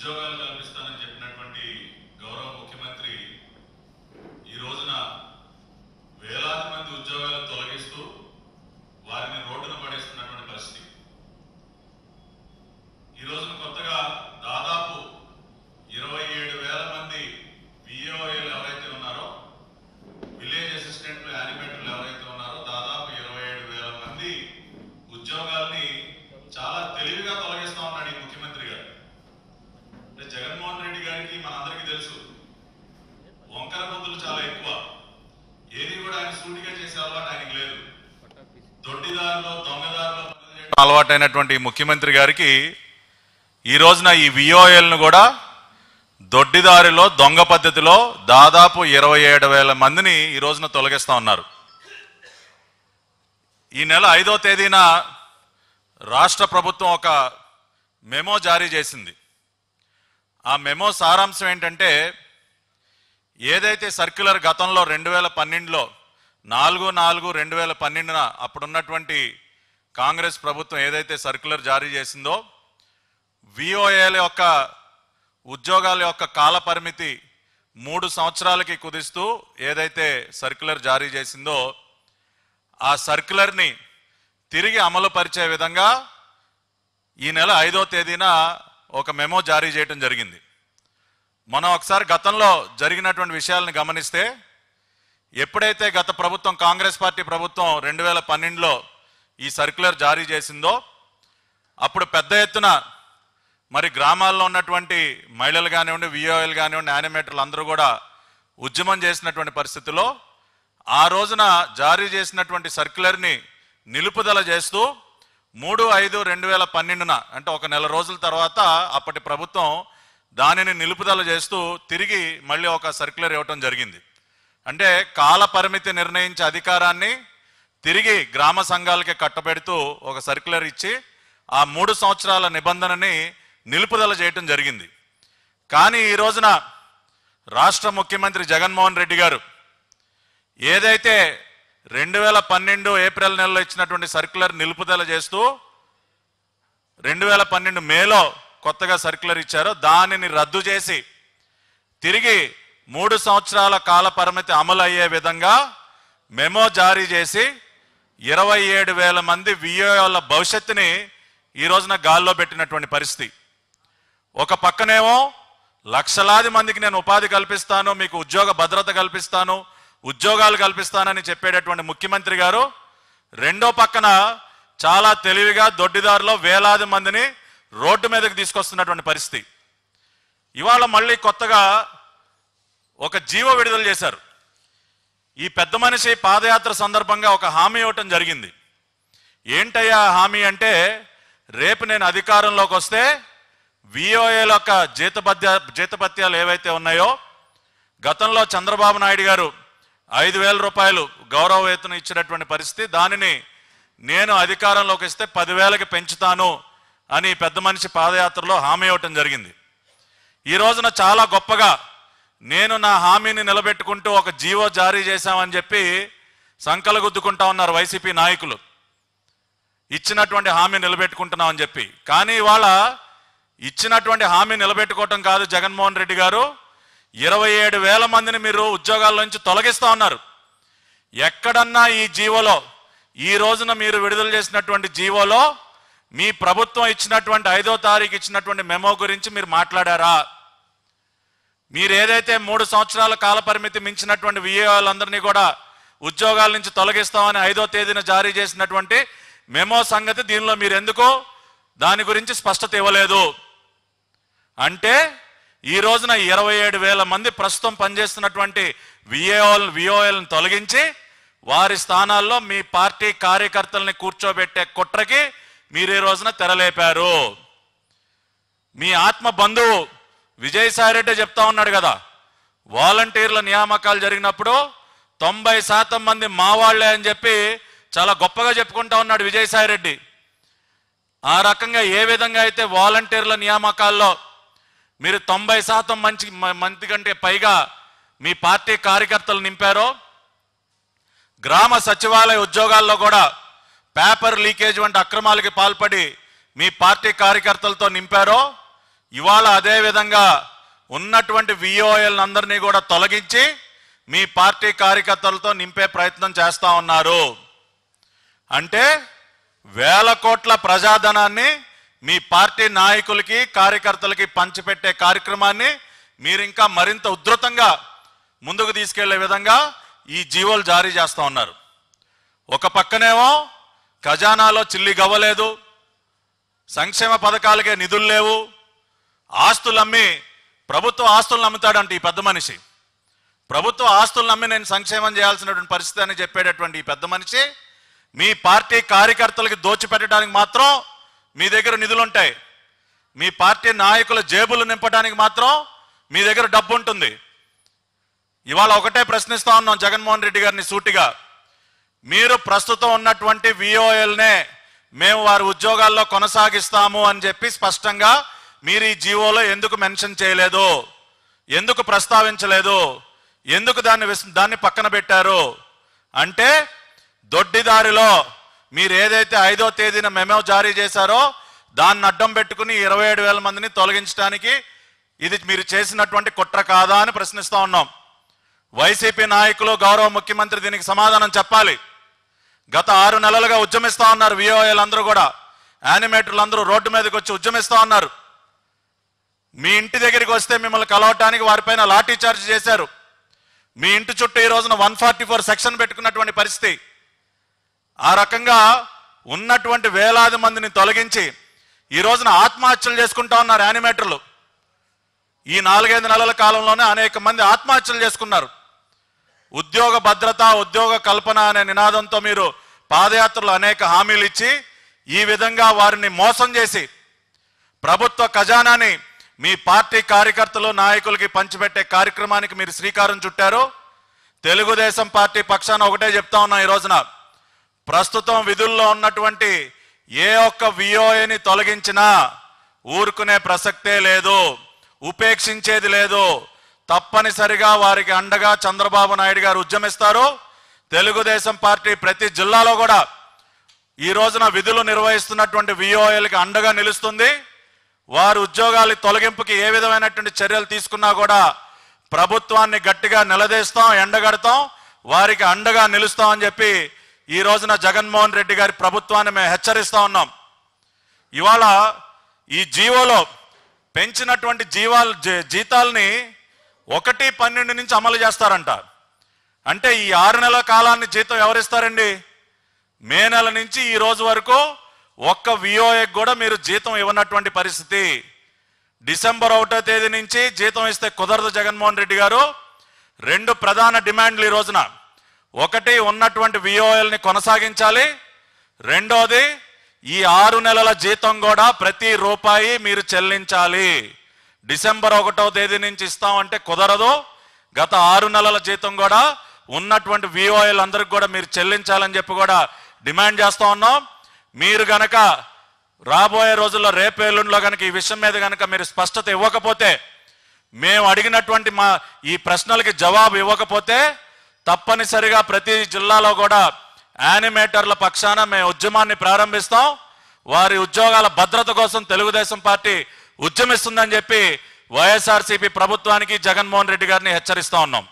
ఉద్యోగాలు కల్పిస్తానని చెప్పినటువంటి గౌరవ ముఖ్యమంత్రి ఈ రోజున వేలాది మంది ఉద్యోగాలు తొలగిస్తూ వారిని రోడ్డున పడేస్తున్నటువంటి పరిస్థితి ఈ రోజున కొత్తగా దాదాపు ఇరవై ఏడు వేల మంది విఓఏలు ఎవరైతే ఉన్నారో విలేజ్ అసిస్టెంట్లు యానిమేటర్లు ఎవరైతే ఉన్నారో దాదాపు ఇరవై ఏడు వేల మంది ఉద్యోగాల్ని చాలా తెలివిగా తొలగిస్తా ఉన్నాడు ఈ ముఖ్యమంత్రి గారు అంటే జగన్మోహన్ రెడ్డి గారికి మనందరికీ తెలుసు వంకర బుద్ధులు చాలా ఎక్కువ ఏది కూడా ఆయన సూటిగా చేసే అలవాటు ఆయనకి లేదు దొడ్డిదారిలో దొంగదారిలో పనులు చేయడం అలవాటైనటువంటి ఈ ముఖ్యమంత్రి గారికి ఈ రోజున ఈ విఓఎల్ను కూడా దొడ్డిదారిలో దొంగ పద్ధతిలో దాదాపు ఇరవై ఏడు వేల మందిని ఈ రోజున తొలగిస్తా ఉన్నారు ఈ నెల ఐదో తేదీన రాష్ట్ర ప్రభుత్వం ఒక మెమో జారీ చేసింది ఆ మెమో సారాంశం ఏంటంటే ఏదైతే సర్క్యులర్ గతంలో రెండు వేల పన్నెండులో నాలుగు నాలుగు రెండు వేల పన్నెండున అప్పుడున్నటువంటి కాంగ్రెస్ ప్రభుత్వం ఏదైతే సర్క్యులర్ జారీ చేసిందో విఓఏల యొక్క ఉద్యోగాల యొక్క కాల పరిమితి మూడు సంవత్సరాలకి కుదిస్తూ ఏదైతే సర్క్యులర్ జారీ చేసిందో ఆ సర్క్యులర్ని తిరిగి అమలు పరిచే విధంగా ఈ నెల ఐదో తేదీన ఒక మెమో జారీ చేయడం జరిగింది మనం ఒకసారి గతంలో జరిగినటువంటి విషయాలను గమనిస్తే ఎప్పుడైతే గత ప్రభుత్వం కాంగ్రెస్ పార్టీ ప్రభుత్వం రెండు వేల పన్నెండులో ఈ సర్క్యులర్ జారీ చేసిందో అప్పుడు పెద్ద ఎత్తున మరి గ్రామాల్లో ఉన్నటువంటి మహిళలు కానివ్వండి విఓఎల్ కానివ్వండి యానిమేటర్లు అందరూ కూడా ఉద్యమం చేసినటువంటి పరిస్థితిలో ఆ రోజున జారీ చేసినటువంటి సర్క్యులర్ని నిలుపుదల చేస్తూ మూడు ఐదు రెండు వేల పన్నెండున అంటే ఒక నెల రోజుల తర్వాత అప్పటి ప్రభుత్వం దానిని నిలుపుదల చేస్తూ తిరిగి మళ్ళీ ఒక సర్క్యులర్ ఇవ్వటం జరిగింది అంటే కాల పరిమితి నిర్ణయించే అధికారాన్ని తిరిగి గ్రామ సంఘాలకి కట్టబెడుతూ ఒక సర్క్యులర్ ఇచ్చి ఆ మూడు సంవత్సరాల నిబంధనని నిలుపుదల చేయటం జరిగింది కానీ ఈ రోజున రాష్ట్ర ముఖ్యమంత్రి జగన్మోహన్ రెడ్డి గారు ఏదైతే రెండు వేల పన్నెండు ఏప్రిల్ నెలలో ఇచ్చినటువంటి సర్క్యులర్ నిలుపుదల చేస్తూ రెండు వేల పన్నెండు మేలో కొత్తగా సర్క్యులర్ ఇచ్చారో దానిని రద్దు చేసి తిరిగి మూడు సంవత్సరాల కాల పరిమితి అమలు అయ్యే విధంగా మెమో జారీ చేసి ఇరవై ఏడు వేల మంది విఏల భవిష్యత్తుని ఈ రోజున గాల్లో పెట్టినటువంటి పరిస్థితి ఒక పక్కనేమో లక్షలాది మందికి నేను ఉపాధి కల్పిస్తాను మీకు ఉద్యోగ భద్రత కల్పిస్తాను ఉద్యోగాలు కల్పిస్తానని చెప్పేటటువంటి ముఖ్యమంత్రి గారు రెండో పక్కన చాలా తెలివిగా దొడ్డిదారిలో వేలాది మందిని రోడ్డు మీదకి తీసుకొస్తున్నటువంటి పరిస్థితి ఇవాళ మళ్ళీ కొత్తగా ఒక జీవో విడుదల చేశారు ఈ పెద్ద మనిషి పాదయాత్ర సందర్భంగా ఒక హామీ ఇవ్వటం జరిగింది ఏంటయ్యా ఆ హామీ అంటే రేపు నేను అధికారంలోకి వస్తే విఓఏల యొక్క జీతభత్య జీతభత్యాలు ఏవైతే ఉన్నాయో గతంలో చంద్రబాబు నాయుడు గారు ఐదు వేల రూపాయలు గౌరవ వేతనం ఇచ్చినటువంటి పరిస్థితి దానిని నేను అధికారంలోకి వస్తే పదివేలకి పెంచుతాను అని పెద్ద మనిషి పాదయాత్రలో హామీ ఇవ్వటం జరిగింది ఈ రోజున చాలా గొప్పగా నేను నా హామీని నిలబెట్టుకుంటూ ఒక జీవో జారీ చేశామని చెప్పి సంకలగుద్దుకుంటా ఉన్నారు వైసీపీ నాయకులు ఇచ్చినటువంటి హామీ నిలబెట్టుకుంటున్నామని చెప్పి కానీ ఇవాళ ఇచ్చినటువంటి హామీ నిలబెట్టుకోవటం కాదు జగన్మోహన్ రెడ్డి గారు ఇరవై ఏడు వేల మందిని మీరు ఉద్యోగాల నుంచి తొలగిస్తా ఉన్నారు ఎక్కడన్నా ఈ జీవోలో ఈ రోజున మీరు విడుదల చేసినటువంటి జీవోలో మీ ప్రభుత్వం ఇచ్చినటువంటి ఐదో తారీఖు ఇచ్చినటువంటి మెమో గురించి మీరు మాట్లాడారా మీరు ఏదైతే మూడు సంవత్సరాల కాల పరిమితి మించినటువంటి విఏలందరినీ కూడా ఉద్యోగాల నుంచి తొలగిస్తామని ఐదో తేదీన జారీ చేసినటువంటి మెమో సంగతి దీనిలో మీరు ఎందుకు దాని గురించి స్పష్టత ఇవ్వలేదు అంటే ఈ రోజున ఇరవై ఏడు వేల మంది ప్రస్తుతం పనిచేస్తున్నటువంటి విఏఓల్ విఓఎల్ని తొలగించి వారి స్థానాల్లో మీ పార్టీ కార్యకర్తల్ని కూర్చోబెట్టే కుట్రకి మీరు ఈ రోజున తెరలేపారు మీ ఆత్మ బంధువు విజయసాయిరెడ్డి చెప్తా ఉన్నాడు కదా వాలంటీర్ల నియామకాలు జరిగినప్పుడు తొంభై శాతం మంది మా వాళ్ళే అని చెప్పి చాలా గొప్పగా చెప్పుకుంటా ఉన్నాడు విజయసాయిరెడ్డి ఆ రకంగా ఏ విధంగా అయితే వాలంటీర్ల నియామకాల్లో మీరు తొంభై శాతం మంచి మ- మంది కంటే పైగా మీ పార్టీ కార్యకర్తలు నింపారో గ్రామ సచివాలయ ఉద్యోగాల్లో కూడా పేపర్ లీకేజ్ వంటి అక్రమాలకి పాల్పడి మీ పార్టీ కార్యకర్తలతో నింపారో ఇవాళ అదే విధంగా ఉన్నటువంటి విఓఎల్ అందరినీ కూడా తొలగించి మీ పార్టీ కార్యకర్తలతో నింపే ప్రయత్నం చేస్తా ఉన్నారు అంటే వేల కోట్ల ప్రజాధనాన్ని మీ పార్టీ నాయకులకి కార్యకర్తలకి పంచిపెట్టే కార్యక్రమాన్ని మీరు ఇంకా మరింత ఉధృతంగా ముందుకు తీసుకెళ్లే విధంగా ఈ జీవోలు జారీ చేస్తా ఉన్నారు ఒక పక్కనేమో ఖజానాలో చిల్లి గవ్వలేదు సంక్షేమ పథకాలకే నిధులు లేవు ఆస్తులు అమ్మి ప్రభుత్వ ఆస్తులను అమ్ముతాడంట ఈ పెద్ద మనిషి ప్రభుత్వ ఆస్తులను అమ్మి నేను సంక్షేమం చేయాల్సినటువంటి పరిస్థితి అని చెప్పేటటువంటి ఈ పెద్ద మనిషి మీ పార్టీ కార్యకర్తలకి దోచిపెట్టడానికి మాత్రం మీ దగ్గర నిధులు ఉంటాయి మీ పార్టీ నాయకుల జేబులు నింపడానికి మాత్రం మీ దగ్గర డబ్బు ఉంటుంది ఇవాళ ఒకటే ప్రశ్నిస్తా ఉన్నాం జగన్మోహన్ రెడ్డి గారిని సూటిగా మీరు ప్రస్తుతం ఉన్నటువంటి విఓఎల్నే మేము వారి ఉద్యోగాల్లో కొనసాగిస్తాము అని చెప్పి స్పష్టంగా మీరు ఈ జీవోలో ఎందుకు మెన్షన్ చేయలేదు ఎందుకు ప్రస్తావించలేదు ఎందుకు దాన్ని విస్- దాన్ని పక్కన పెట్టారు అంటే దొడ్డిదారిలో మీరు ఏదైతే ఐదో తేదీన మెమో జారీ చేశారో దాన్ని అడ్డం పెట్టుకుని ఇరవై ఏడు వేల మందిని తొలగించడానికి ఇది మీరు చేసినటువంటి కుట్ర కాదా అని ప్రశ్నిస్తా ఉన్నాం వైసీపీ నాయకులు గౌరవ ముఖ్యమంత్రి దీనికి సమాధానం చెప్పాలి గత ఆరు నెలలుగా ఉద్యమిస్తా ఉన్నారు విఓఏలు అందరూ కూడా యానిమేటర్లు అందరూ రోడ్డు మీదకి వచ్చి ఉద్యమిస్తా ఉన్నారు మీ ఇంటి దగ్గరికి వస్తే మిమ్మల్ని కలవటానికి వారిపైన లాఠీ చార్జ్ చేశారు మీ ఇంటి చుట్టూ ఈ రోజున వన్ ఫార్టీ ఫోర్ సెక్షన్ పెట్టుకున్నటువంటి పరిస్థితి ఆ రకంగా ఉన్నటువంటి వేలాది మందిని తొలగించి ఈ రోజున ఆత్మహత్యలు చేసుకుంటా ఉన్నారు యానిమేటర్లు ఈ నాలుగైదు నెలల కాలంలోనే అనేక మంది ఆత్మహత్యలు చేసుకున్నారు ఉద్యోగ భద్రత ఉద్యోగ కల్పన అనే నినాదంతో మీరు పాదయాత్రలు అనేక హామీలు ఇచ్చి ఈ విధంగా వారిని మోసం చేసి ప్రభుత్వ ఖజానాని మీ పార్టీ కార్యకర్తలు నాయకులకి పంచిపెట్టే కార్యక్రమానికి మీరు శ్రీకారం చుట్టారు తెలుగుదేశం పార్టీ పక్షాన ఒకటే చెప్తా ఉన్నాం ఈ రోజున ప్రస్తుతం విధుల్లో ఉన్నటువంటి ఏ ఒక్క విఓఏని తొలగించినా ఊరుకునే ప్రసక్తే లేదు ఉపేక్షించేది లేదు తప్పనిసరిగా వారికి అండగా చంద్రబాబు నాయుడు గారు ఉద్యమిస్తారు తెలుగుదేశం పార్టీ ప్రతి జిల్లాలో కూడా ఈ రోజున విధులు నిర్వహిస్తున్నటువంటి విఓఏలకి అండగా నిలుస్తుంది వారి ఉద్యోగాల తొలగింపుకి ఏ విధమైనటువంటి చర్యలు తీసుకున్నా కూడా ప్రభుత్వాన్ని గట్టిగా నిలదీస్తాం ఎండగడతాం వారికి అండగా నిలుస్తాం అని చెప్పి ఈ రోజున జగన్మోహన్ రెడ్డి గారి ప్రభుత్వాన్ని మేము హెచ్చరిస్తా ఉన్నాం ఇవాళ ఈ జీవోలో పెంచినటువంటి జీవాలు జీ- జీతాల్ని ఒకటి పన్నెండు నుంచి అమలు చేస్తారంట అంటే ఈ ఆరు నెలల కాలాన్ని జీతం ఎవరిస్తారండి మే నెల నుంచి ఈ రోజు వరకు ఒక్క విఓఏకి కూడా మీరు జీతం ఇవ్వనటువంటి పరిస్థితి డిసెంబర్ ఒకటో తేదీ నుంచి జీతం ఇస్తే కుదరదు జగన్మోహన్ రెడ్డి గారు రెండు ప్రధాన డిమాండ్లు ఈ రోజున ఒకటి ఉన్నటువంటి విఓఎల్ని కొనసాగించాలి రెండోది ఈ ఆరు నెలల జీతం కూడా ప్రతి రూపాయి మీరు చెల్లించాలి డిసెంబర్ ఒకటో తేదీ నుంచి ఇస్తామంటే కుదరదు గత ఆరు నెలల జీతం కూడా ఉన్నటువంటి విఓఎల్ అందరికి కూడా మీరు చెల్లించాలని చెప్పి కూడా డిమాండ్ చేస్తా ఉన్నాం మీరు గనక రాబోయే రోజుల్లో రేపేళ్ళుండిలో గనక ఈ విషయం మీద గనక మీరు స్పష్టత ఇవ్వకపోతే మేము అడిగినటువంటి మా ఈ ప్రశ్నలకి జవాబు ఇవ్వకపోతే తప్పనిసరిగా ప్రతి జిల్లాలో కూడా యానిమేటర్ల పక్షాన మేము ఉద్యమాన్ని ప్రారంభిస్తాం వారి ఉద్యోగాల భద్రత కోసం తెలుగుదేశం పార్టీ ఉద్యమిస్తుందని చెప్పి వైఎస్ఆర్సీపీ ప్రభుత్వానికి జగన్మోహన్ రెడ్డి గారిని హెచ్చరిస్తా ఉన్నాం